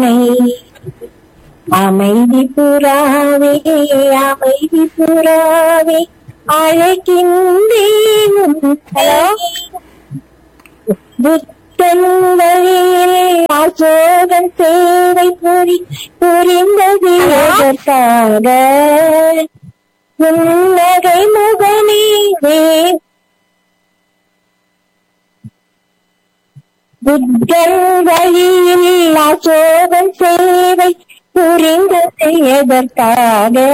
அமைதி புறாவே அமைதி புறாவே அழைக்கின்றேன் ஹலோ புத்தன் வழியில் அசோகன் சேவை புரி புரிந்தது எதற்காக புன்னகை முகனே வே- புத்தன் வழியில் அசோகன் சேவை புரிந்தது எதற்காக